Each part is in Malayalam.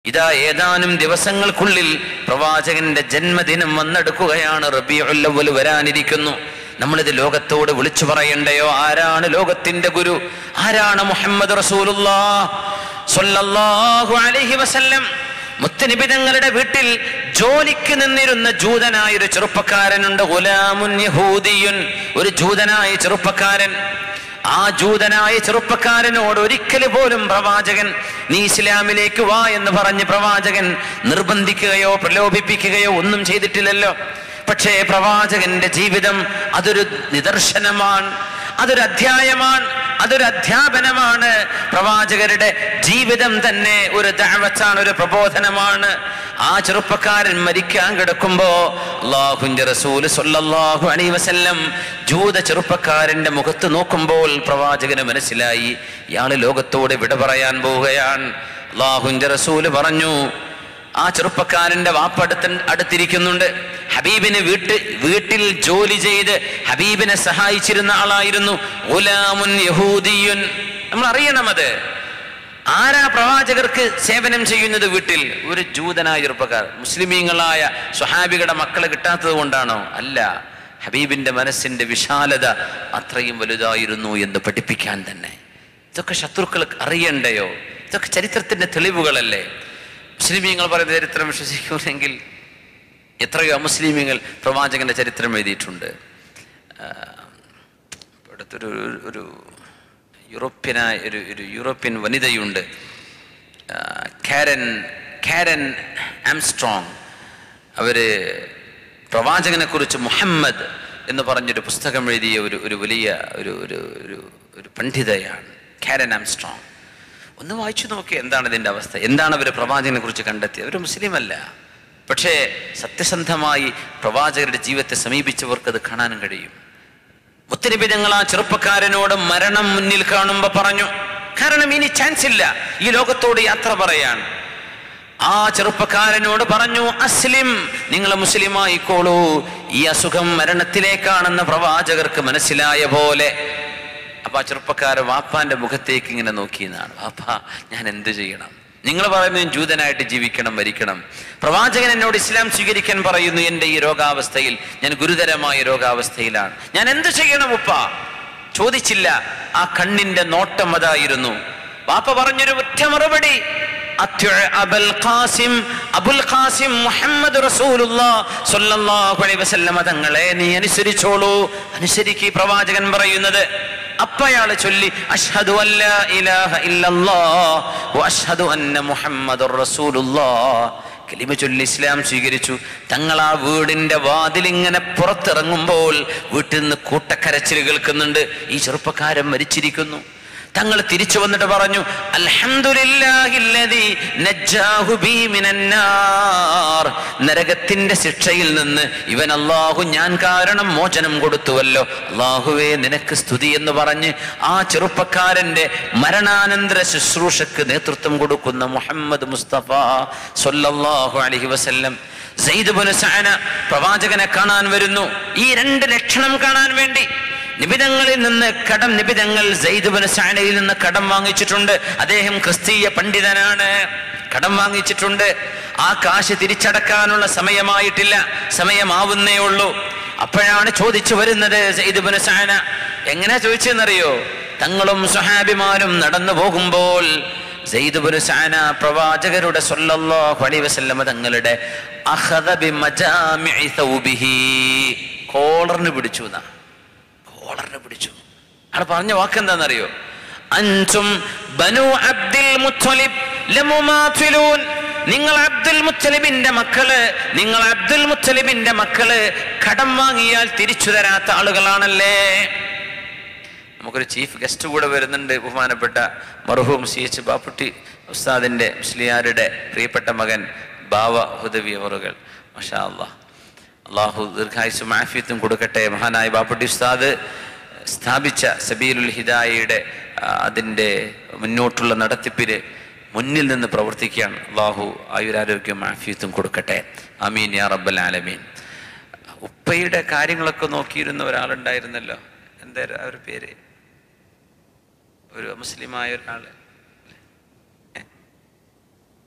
ഇതാ ഏതാനും ദിവസങ്ങൾക്കുള്ളിൽ പ്രവാചകന്റെ ജന്മദിനം വന്നെടുക്കുകയാണ് റബിയുല്ലവൽ വരാനിരിക്കുന്നു നമ്മളിത് ലോകത്തോട് വിളിച്ചു പറയണ്ടയോ ആരാണ് ലോകത്തിന്റെ ഗുരു ആരാണ് മുഹമ്മദ് റസൂലുള്ളാഹു അലൈഹി വസല്ലം മുത്തനിബിതങ്ങളുടെ വീട്ടിൽ ജോലിക്ക് നിന്നിരുന്ന ജൂതനായ ഒരു ചെറുപ്പക്കാരനുണ്ട് ഗുലാമുൻ യഹൂദിയുൻ ഒരു ജൂതനായ ചെറുപ്പക്കാരൻ ആ ജൂതനായ ചെറുപ്പക്കാരനോട് ഒരിക്കൽ പോലും പ്രവാചകൻ നീ ഇസ്ലാമിലേക്ക് വാ എന്ന് പറഞ്ഞ് പ്രവാചകൻ നിർബന്ധിക്കുകയോ പ്രലോഭിപ്പിക്കുകയോ ഒന്നും ചെയ്തിട്ടില്ലല്ലോ പക്ഷേ പ്രവാചകന്റെ ജീവിതം അതൊരു നിദർശനമാണ് അതൊരു അധ്യായമാണ് അതൊരു അധ്യാപനമാണ് പ്രവാചകരുടെ ജീവിതം തന്നെ ഒരു ദഅവത്താണ് ഒരു പ്രബോധനമാണ് ആ ചെറുപ്പക്കാരൻ മരിക്കാൻ കിടക്കുമ്പോ അള്ളാഹുന്റെ റസൂൽ സല്ലല്ലാഹു അലൈഹി വസല്ലം ജൂത ചെറുപ്പക്കാരന്റെ മുഖത്ത് നോക്കുമ്പോൾ പ്രവാചകന് മനസ്സിലായി ഇയാള് ലോകത്തോട് വിട പറയാൻ പോവുകയാണ് അള്ളാഹുന്റെ റസൂല് പറഞ്ഞു ആ ചെറുപ്പക്കാരന്റെ വാപ്പ അടുത്ത് അടുത്തിരിക്കുന്നുണ്ട് ഹബീബിന് വീട്ട് വീട്ടിൽ ജോലി ചെയ്ത് ഹബീബിനെ സഹായിച്ചിരുന്ന ആളായിരുന്നു ഗുലാമുൻ യഹൂദിയുൻ നമ്മൾ അറിയണം അത് ആരാ പ്രവാചകർക്ക് സേവനം ചെയ്യുന്നത് വീട്ടിൽ ഒരു ജൂതനായ ചെറുപ്പക്കാർ മുസ്ലിമീങ്ങളായ സ്വഹാബികളുടെ മക്കളെ കിട്ടാത്തത് കൊണ്ടാണോ അല്ല ഹബീബിന്റെ മനസ്സിന്റെ വിശാലത അത്രയും വലുതായിരുന്നു എന്ന് പഠിപ്പിക്കാൻ തന്നെ ഇതൊക്കെ ശത്രുക്കൾ അറിയണ്ടയോ ഇതൊക്കെ ചരിത്രത്തിന്റെ തെളിവുകളല്ലേ മുസ്ലിമീങ്ങൾ പറയുന്ന ചരിത്രം വിശ്വസിക്കുമെങ്കിൽ എത്രയോ അമുസ്ലിമീങ്ങൾ പ്രവാചകന്റെ ചരിത്രം എഴുതിയിട്ടുണ്ട് ആ, അടുത്തൊരു ഒരു യൂറോപ്യനായ ഒരു ഒരു യൂറോപ്യൻ വനിതയുണ്ട് ആ, കാരൻ കാരൻ ആംസ്ട്രോങ് അവര് പ്രവാചകനെ കുറിച്ച് മുഹമ്മദ് എന്ന് പറഞ്ഞൊരു പുസ്തകം എഴുതിയ ഒരു ഒരു വലിയ ഒരു ഒരു ഒരു ഒരു പണ്ഡിതയാണ് കാരൻ ആംസ്ട്രോങ് ഒന്ന് വായിച്ചു നോക്കി എന്താണ് ഇതിന്റെ അവസ്ഥ എന്താണ് അവർ പ്രവാചകനെ കുറിച്ച് കണ്ടെത്തിയത് അവർ മുസ്ലിം അല്ല പക്ഷേ സത്യസന്ധമായി പ്രവാചകരുടെ ജീവിതത്തെ സമീപിച്ചവർക്ക് അത് കാണാനും കഴിയും മുത്തരബിതങ്ങൾ ആ ചെറുപ്പക്കാരനോട് മരണം മുന്നിൽ കാണുമ്പോ പറഞ്ഞു കാരണം ഇനി ചാൻസ് ഇല്ല ഈ ലോകത്തോട് യാത്ര പറയാൻ ആ ചെറുപ്പക്കാരനോട് പറഞ്ഞു അസ്ലിം നിങ്ങൾ മുസ്ലിം ആയിക്കോളൂ ഈ അസുഖം മരണത്തിലേക്കാണെന്ന് പ്രവാചകർക്ക് മനസ്സിലായ പോലെ അപ്പൊ ആ ചെറുപ്പക്കാരൻ വാപ്പാന്റെ മുഖത്തേക്ക് ഇങ്ങനെ നോക്കിയെന്നാണ് വാപ്പ ഞാൻ എന്ത് ചെയ്യണം നിങ്ങൾ പറയുന്നത് ജൂതനായിട്ട് ജീവിക്കണം മരിക്കണം പ്രവാചകൻ എന്നോട് ഇസ്ലാം സ്വീകരിക്കാൻ പറയുന്നു എൻ്റെ ഈ രോഗാവസ്ഥയിൽ ഞാൻ ഗുരുതരമായ രോഗാവസ്ഥയിലാണ് ഞാൻ എന്ത് ചെയ്യണം ഉപ്പ ചോദിച്ചില്ല ആ കണ്ണിന്റെ നോട്ടം അതായിരുന്നു വാപ്പ പറഞ്ഞൊരു ഒറ്റ മറുപടി അത്യുഅ Abul Qasim Abul Qasim Muhammad റസൂലുള്ളാഹ് സ്വല്ലല്ലാഹു അലൈഹി വസല്ലമ തങ്ങളെ നീ അനുസരിച്ചോളൂ അനുസരിക്ക് ഈ പ്രവാചകൻ പറയുന്നത് അപ്പയാള് ചൊല്ലി അഷ്ഹദു അല്ലാ ഇലാഹ ഇല്ലല്ലാഹ് വ അഷ്ഹദു അന്ന മുഹമ്മദുർ റസൂലുള്ളാഹ് കലിമ ചൊല്ലി ഇസ്ലാം സ്വീകരിച്ചു തങ്ങൾ ആ വീടിന്റെ വാതിൽ ഇങ്ങനെ പുറത്തിറങ്ങുമ്പോൾ വീട്ടിൽ നിന്ന് കൂട്ടക്കരച്ചിൽ കേൾക്കുന്നുണ്ട് ഈ ചെറുപ്പക്കാരൻ മരിച്ചിരിക്കുന്നു തങ്ങൾ തിരിച്ചു വന്നിട്ട് പറഞ്ഞു അൽഹംദുലില്ലാഹില്ലദീ നജ്ജാഹു ബീ മിനന്നാർ നരകത്തിന്റെ ശിക്ഷയിൽ നിന്ന് ഇവൻ അല്ലാഹു ഞാൻ കാരണം മോചനം കൊടുത്തുവല്ലോ അല്ലാഹുവേ നിനക്ക് സ്തുതി എന്ന് പറഞ്ഞ് ആ ചെറുപ്പക്കാരന്റെ മരണാനന്തര ശുശ്രൂഷക്ക് നേതൃത്വം കൊടുക്കുന്ന മുഹമ്മദ് മുസ്തഫ സല്ലല്ലാഹു അലൈഹി വസല്ലം സെയ്ദ് ബിൻ സഅന പ്രവാചകനെ കാണാൻ വരുന്നു ഈ രണ്ട് ലക്ഷണം കാണാൻ വേണ്ടി നിബിതങ്ങളിൽ നിന്ന് കടം നിബിതങ്ങൾ സെയ്ദുബിന് സാനയിൽ നിന്ന് കടം വാങ്ങിച്ചിട്ടുണ്ട് അദ്ദേഹം ക്രിസ്തീയ പണ്ഡിതനാണ് കടം വാങ്ങിച്ചിട്ടുണ്ട് ആ കാശ് തിരിച്ചടക്കാനുള്ള സമയമായിട്ടില്ല സമയമാവുന്നേ ഉള്ളൂ അപ്പോഴാണ് ചോദിച്ചു വരുന്നത് സെയ്ദുബിന് സാന എങ്ങനെ ചോദിച്ചെന്നറിയോ തങ്ങളും സുഹാബിമാരും നടന്നു പോകുമ്പോൾ സെയ്ദുബിന് സാന പ്രവാചകരുടെ സല്ലല്ലാഹു അലൈഹി വസല്ലമ തങ്ങളുടെ അഖദ ബിമജാമിഇ തൗബിഹി കോളറിന് പിടിച്ചു എന്നാ കോളറിനെ പിടിച്ചു ആൾ പറഞ്ഞ വാക്ക് എന്താണെന്നറിയോ അൻതും ബനു അബ്ദുൽ മുത്തലിബ് ലമുമാഥിലൂൻ നിങ്ങൾ അബ്ദുൽ മുത്തലിബിന്റെ മക്കള് നിങ്ങൾ അബ്ദുൽ മുത്തലിബിന്റെ മക്കള് കടം വാങ്ങിയാൽ തിരിച്ചു തരാത്ത ആളുകളാണല്ലേ നമുക്കൊരു ചീഫ് ഗസ്റ്റ് കൂടെ വരുന്നുണ്ട് ബഹുമാനപ്പെട്ട മർഹൂം സി എച്ച് ബാപ്പുട്ടി ഉസ്താദിന്റെ മുസ്ലിയാരുടെ പ്രിയപ്പെട്ട മകൻ ബാവ ഹുദവി അവറുകൾ മഷാ അള്ളാഹ് അള്ളാഹു ദീർഘായുസും ആഫിയത്തും കൊടുക്കട്ടെ മഹാനായ ബാപ്പുട്ടി ഉസ്താദ് സ്ഥാപിച്ച സബീലുൽ ഹിദായയുടെ ആ, അതിൻ്റെ മുന്നോട്ടുള്ള നടത്തിപ്പിന് മുന്നിൽ നിന്ന് പ്രവർത്തിക്കുകയാണ് അള്ളാഹു ആയുരാരോഗ്യം ആഫിയത്തും കൊടുക്കട്ടെ അമീൻ യാ റബ്ബൽ ആലമീൻ ഉപ്പയുടെ കാര്യങ്ങളൊക്കെ നോക്കിയിരുന്ന ഒരാളുണ്ടായിരുന്നല്ലോ എന്തായിരുന്നു ആ ഒരു പേര് ഒരു മുസ്ലിമായ ഒരാള്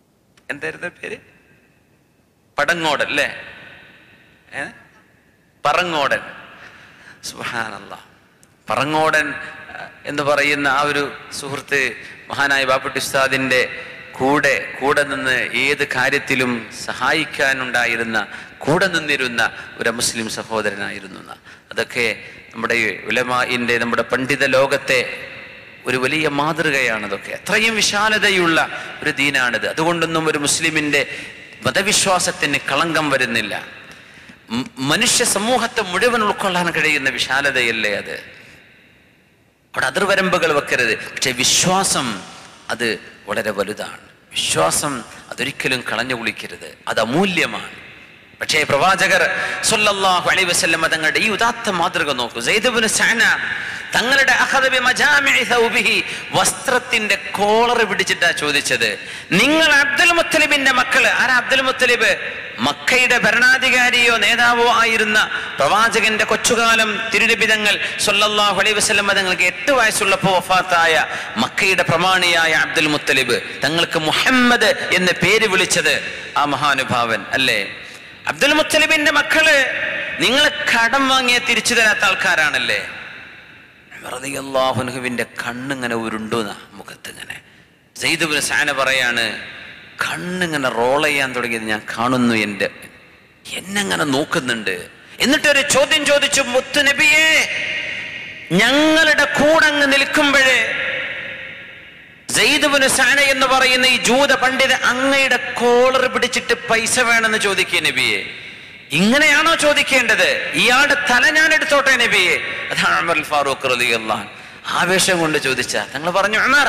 എന്തായിരുന്നു പേര് പടങ്ങോടൻ അല്ലേ ഏ പറങ്ങോടൻ സുഹാനല്ല പറങ്ങോടൻ അഹ്, എന്ന് പറയുന്ന ആ ഒരു സുഹൃത്ത് മഹാനായ ബാപ്പുട്ടി ഉസ്താദിന്റെ കൂടെ കൂടെ നിന്ന് ഏത് കാര്യത്തിലും സഹായിക്കാനുണ്ടായിരുന്ന കൂടെ നിന്നിരുന്ന ഒരു മുസ്ലിം സഹോദരനായിരുന്നു എന്ന്. അതൊക്കെ നമ്മുടെ ഈ ഉലമാഇന്റെ നമ്മുടെ പണ്ഡിത ലോകത്തെ ഒരു വലിയ മാതൃകയാണ് അതൊക്കെ അത്രയും വിശാലതയുള്ള ഒരു ദീനാണിത് അതുകൊണ്ടൊന്നും ഒരു മുസ്ലിമിന്റെ മതവിശ്വാസത്തിന് കളങ്കം വരുന്നില്ല മ- മനുഷ്യ സമൂഹത്തെ മുഴുവൻ ഉൾക്കൊള്ളാൻ കഴിയുന്ന വിശാലതയല്ലേ അത് അവിടെ അതിർവരമ്പുകൾ വെക്കരുത് പക്ഷെ വിശ്വാസം അത് വളരെ വലുതാണ് വിശ്വാസം അതൊരിക്കലും കളഞ്ഞു കുളിക്കരുത് അത് അമൂല്യമാണ് പക്ഷേ പ്രവാചകർ സല്ലല്ലാഹു അലൈഹി വസല്ലം തങ്ങളുടെ ഈ ഉദാത്ത മാതൃക നോക്കൂ സൈദബിന് സഅന തങ്ങളുടെ അഖദ ബി മജാമിഇ സൗബിഹി വസ്ത്രത്തിന്റെ കോളർ പിടിച്ചിട്ടാ ചോദിച്ചത് നിങ്ങൾ അബ്ദുൽ മുത്തലിബിന്റെ മക്കള് ആരാ അബ്ദുൽ മുത്തലിബ് മക്കയുടെ ഭരണാധികാരിയോ നേതാവോ ആയിരുന്ന പ്രവാചകന്റെ കൊച്ചുകാലം തിരുനിബിതങ്ങൾ സല്ലല്ലാഹു അലൈഹി വസല്ലം തങ്ങൾക്ക് എട്ട് വയസ്സുള്ളപ്പോൾ വഫാത്തായ മക്കയുടെ പ്രമാണിയായ അബ്ദുൽ മുത്തലിബ് തങ്ങൾക്ക് മുഹമ്മദ് എന്ന് പേര് വിളിച്ചത് ആ മഹാനുഭാവൻ അല്ലേ അബ്ദുൽ മുത്തലിബിന്റെ മക്കള് നിങ്ങൾ കടം വാങ്ങിയ തിരിച്ചു തരാത്ത ആൾക്കാരാണല്ലേ റളിയല്ലാഹുവിന്റെ കണ്ണിങ്ങനെ ഉരുണ്ടുന്ന മുഖത്ത് ഇങ്ങനെ സെയ്ദുബിന് സാന പറയാണ് കണ്ണിങ്ങനെ റോൾ ചെയ്യാൻ തുടങ്ങിയത് ഞാൻ കാണുന്നു എൻ്റെ എന്നെങ്ങനെ നോക്കുന്നുണ്ട് എന്നിട്ടൊരു ചോദ്യം ചോദിച്ചു മുത്തു നബിയേ ഞങ്ങളുടെ കൂടെ അങ്ങ് നിൽക്കുമ്പോഴേ സെയ്ദുബിന് സാന എന്ന് പറയുന്ന ഈ ജൂത പണ്ഡിത അങ്ങയുടെ കോളർ പിടിച്ചിട്ട് പൈസ വേണമെന്ന് ചോദിക്കുക നബിയെ ഇങ്ങനെയാണോ ചോദിക്കേണ്ടത് ഇയാളുടെ തല ഞാൻ എടുത്തോട്ടെ നബിയെ അതാണ് ഉമർ അൽ ഫാറൂഖ് റളിയല്ലാഹു അൻഹു. ആവേശം കൊണ്ട് ചോദിച്ച തങ്ങൾ പറഞ്ഞു ഉമർ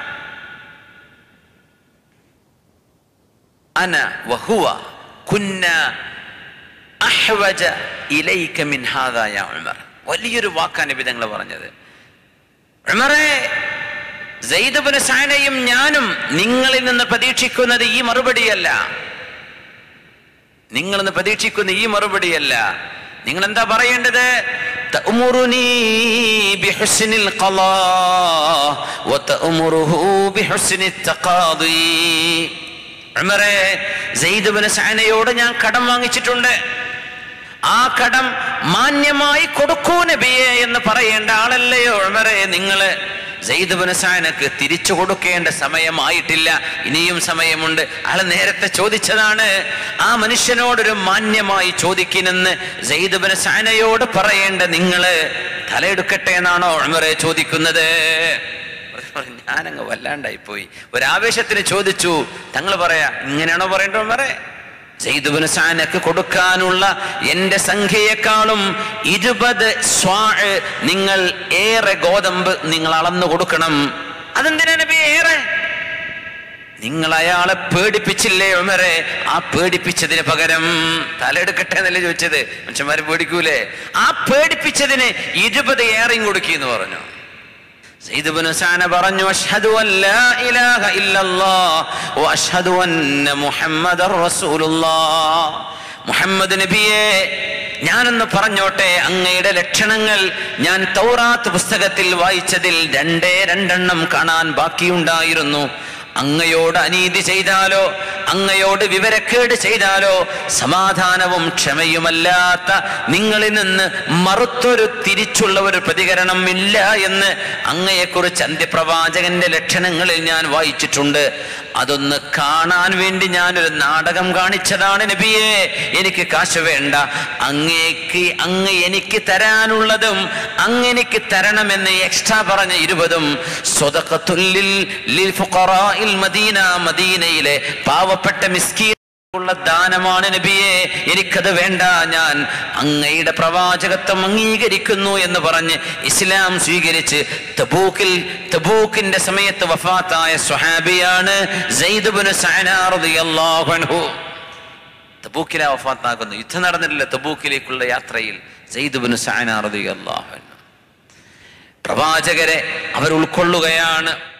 അന വഹുവ കുന്ന അഹ്വജ ഇലൈക മിൻ ഹാദാ യാ ഉമർ വലിയൊരു വാക്കാണ് നബി തങ്ങൾ പറഞ്ഞത് ഉമറേ സെയ്ദബിന് സാനയും ഞാനും നിങ്ങളിൽ നിന്ന് പ്രതീക്ഷിക്കുന്നത് ഈ മറുപടിയല്ല നിങ്ങൾ ഇന്ന് പ്രതീക്ഷിക്കുന്ന ഈ മറുപടിയല്ല നിങ്ങൾ എന്താ പറയേണ്ടത് തഅ്മുറുനീ ബിഹുസ്നിൽ ഖലാ വതഅ്മുറുഹു ബിഹുസ്നി തഖാദി ഉമറേ സെയ്ദ് ബിൻ സഅനയോട് ഞാൻ കടം വാങ്ങിച്ചിട്ടുണ്ട് ആ കടം മാന്യമായി കൊടുക്കൂ നബിയെ എന്ന് പറയേണ്ട ആളല്ലയോ ഉമറേ നിങ്ങള് ജയ്ദുബനസാനക്ക് തിരിച്ചു കൊടുക്കേണ്ട സമയമായിട്ടില്ല ഇനിയും സമയമുണ്ട് ആള് നേരത്തെ ചോദിച്ചതാണ് ആ മനുഷ്യനോടൊരു മാന്യമായി ചോദിക്കുന്നെന്ന് ജയ്ദുബനസാനയോട് പറയേണ്ട നിങ്ങള് തലയെടുക്കട്ടെ എന്നാണോ ഉമറെ ചോദിക്കുന്നത് ഞാനങ്ങ് വല്ലാണ്ടായി പോയി ഒരാവേശത്തിന് ചോദിച്ചു തങ്ങൾ പറയാ ഇങ്ങനെയാണോ പറയേണ്ടത് ഉമറെ സെയ്ദുബിന് സാനക്ക് കൊടുക്കാനുള്ള എന്റെ സംഖ്യയെക്കാളും ഇരുപത് സ്വാ നിങ്ങൾ ഏറെ ഗോതമ്പ് നിങ്ങൾ അളന്നു കൊടുക്കണം അതെന്തിനാ നബി ഏറെ നിങ്ങൾ അയാളെ പേടിപ്പിച്ചില്ലേ ഉമരെ ആ പേടിപ്പിച്ചതിന് പകരം തലെടുക്കട്ടെ എന്നല്ലേ ചോദിച്ചത് മനുഷ്യന്മാര് പേടിക്കൂലേ ആ പേടിപ്പിച്ചതിന് ഇരുപത് ഏറെയും കൊടുക്കിന്ന് പറഞ്ഞു സയ്യിദ് ഇബ്നു സഅന പറഞ്ഞു അഷ്ഹദു അൻ ലാ ഇലാഹ ഇല്ലല്ലാഹ് വഅഷ്ഹദു അന്ന മുഹമ്മദർ റസൂലുള്ളാഹ് മുഹമ്മദ് നബിയെ ഞാനൊന്ന് പറഞ്ഞോട്ടെ അങ്ങയുടെ ലക്ഷണങ്ങൾ ഞാൻ തൗറാത്ത് പുസ്തകത്തിൽ വായിച്ചതിൽ രണ്ടേ രണ്ടെണ്ണം കാണാൻ ബാക്കിയുണ്ടായിരുന്നു അങ്ങയോട് അനീതി ചെയ്താലോ അങ്ങയോട് വിവരക്കേട് ചെയ്താലോ സമാധാനവും ക്ഷമയുമല്ലാത്ത നിങ്ങളിൽ നിന്ന് മറുത്തൊരു തിരിച്ചുള്ള ഒരു പ്രതികരണം ഇല്ല എന്ന് അങ്ങയെക്കുറിച്ച് അന്ത്യപ്രവാചകന്റെ ലക്ഷണങ്ങളിൽ ഞാൻ വായിച്ചിട്ടുണ്ട് അതൊന്ന് കാണാൻ വേണ്ടി ഞാനൊരു നാടകം കാണിച്ചതാണ് നബിയെ എനിക്ക് കാശ് വേണ്ട അങ്ങേക്ക് അങ്ങ് എനിക്ക് തരാനുള്ളതും അങ്ങ് എനിക്ക് തരണമെന്ന് എക്സ്ട്രാ പറഞ്ഞ ഇരുപതും സ്വതക്കത്തുല്ലിൽ ലിൽ ഫുഖറാഇൽ മദീന മദീനയിലെ പാവപ്പെട്ട മിസ്കീൻ ഉള്ള ദാനമാണ് നബിയെ എനിക്കത് വേണ്ട ഞാൻ അങ്ങയുടെ പ്രവാചകത്വം അംഗീകരിക്കുന്നു എന്ന് പറഞ്ഞ് ഇസ്ലാം സ്വീകരിച്ച് തബൂക്കിൽ തബൂക്കിന്റെ സമയത്ത് വഫാത്തായ സ്വഹാബിയാണ് സെയ്ദുബിന് റളിയല്ലാഹു അൻഹു തബൂക്കിലെ വഫാത്താകുന്നു യുദ്ധം നടന്നിട്ടില്ല തബൂക്കിലേക്കുള്ള യാത്രയിൽ സെയ്ദുബിന് റളിയല്ലാഹു അൻഹു പ്രവാചകരെ അവർ ഉൾക്കൊള്ളുകയാണ്